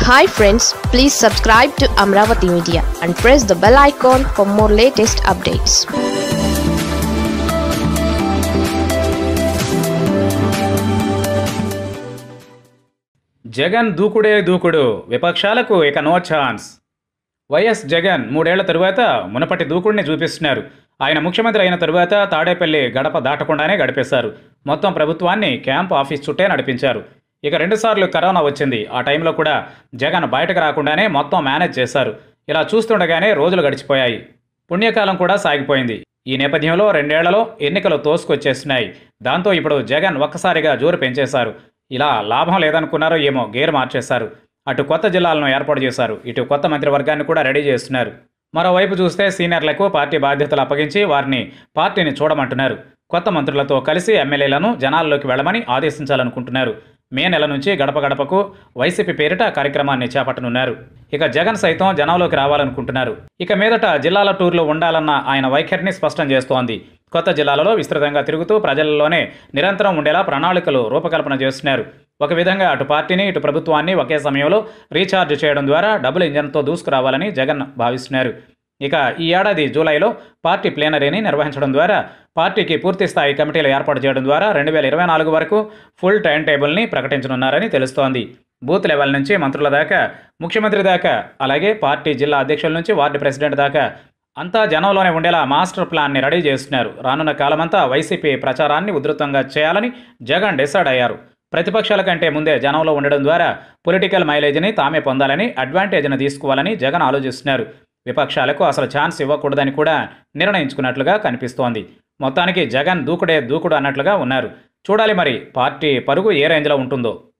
hi friends please subscribe to Amaravati media and press the bell icon for more latest updates Jagan దూకుడే దూకుడు విపక్షాలకు ఇక no chance YS Jagan మూడేళ్ల తరువాత మునపటి దూకుడిని చూపిస్తున్నారు ఆయన ముఖ్యమంత్రి అయిన తరువాత తాడేపల్లి గడప దాటకుండానే గడిపేశారు మొత్తం ప్రభుత్వాన్ని క్యాంప్ ఆఫీస్ చుట్టే నడిపించారు ఇక రెండుసార్లు కరోనా వచ్చింది ఆ టైంలో కూడా జగన్ బయటకు రాకుండానే మొత్తం మేనేజ్ చేశారు ఇలా చూస్తుండగానే రోజులు గడిచిపోయాయి పుణ్యకాలం కూడా సాగిపోయింది ఈ నేపథ్యంలో రెండేళ్లలో ఎన్నికలు తోసుకొచ్చేస్తున్నాయి దాంతో ఇప్పుడు జగన్ ఒక్కసారిగా జోరు పెంచేశారు ఇలా లాభం లేదనుకున్నారో ఏమో గేర్ మార్చేశారు అటు కొత్త జిల్లాలను ఏర్పాటు చేశారు ఇటు కొత్త మంత్రివర్గాన్ని కూడా రెడీ చేస్తున్నారు మరోవైపు చూస్తే సీనియర్లకు పార్టీ బాధ్యతలు అప్పగించి వారిని పార్టీని చూడమంటున్నారు కొత్త మంత్రులతో కలిసి ఎమ్మెల్యేలను జనాల్లోకి వెళ్ళమని ఆదేశించాలనుకుంటున్నారు మే నెల నుంచి గడప గడపకు వైసీపీ పేరిట కార్యక్రమాన్ని చేపట్టనున్నారు ఇక జగన్ సైతం జనంలోకి రావాలనుకుంటున్నారు ఇక మీదట జిల్లాల టూర్లో ఉండాలన్న ఆయన వైఖరిని స్పష్టం చేస్తోంది కొత్త జిల్లాలలో విస్తృతంగా తిరుగుతూ ప్రజల్లోనే నిరంతరం ఉండేలా ప్రణాళికలు రూపకల్పన చేస్తున్నారు ఒక విధంగా అటు పార్టీని ఇటు ప్రభుత్వాన్ని ఒకే సమయంలో రీఛార్జ్ చేయడం ద్వారా డబుల్ ఇంజన్తో దూసుకురావాలని జగన్ భావిస్తున్నారు ఇక ఈ ఏడాది జూలైలో పార్టీ ప్లేనరీని నిర్వహించడం ద్వారా పార్టీకి పూర్తి స్థాయి కమిటీలు ఏర్పాటు చేయడం ద్వారా రెండు వేల ఇరవై నాలుగు వరకు ఫుల్ టైం టేబుల్ని ప్రకటించనున్నారని తెలుస్తోంది బూత్ లెవెల్ నుంచి మంత్రుల దాకా ముఖ్యమంత్రి దాకా అలాగే పార్టీ జిల్లా అధ్యక్షుల నుంచి వార్డు ప్రెసిడెంట్ దాకా అంతా జనంలోనే ఉండేలా మాస్టర్ ప్లాన్ని రెడీ చేస్తున్నారు రానున్న కాలమంతా వైసీపీ ప్రచారాన్ని ఉధృతంగా చేయాలని జగన్ డిసైడ్ అయ్యారు ప్రతిపక్షాల కంటే ముందే జనంలో ఉండడం ద్వారా పొలిటికల్ మైలేజ్ని తామే పొందాలని అడ్వాంటేజ్ని తీసుకోవాలని జగన్ ఆలోచిస్తున్నారు విపక్షాలకు అసలు ఛాన్స్ ఇవ్వకూడదని కూడా నిర్ణయించుకున్నట్లుగా కనిపిస్తోంది మొత్తానికి జగన్ దూకుడే దూకుడు అన్నట్లుగా ఉన్నారు చూడాలి మరి పార్టీ పరుగు ఏ రేంజ్లో ఉంటుందో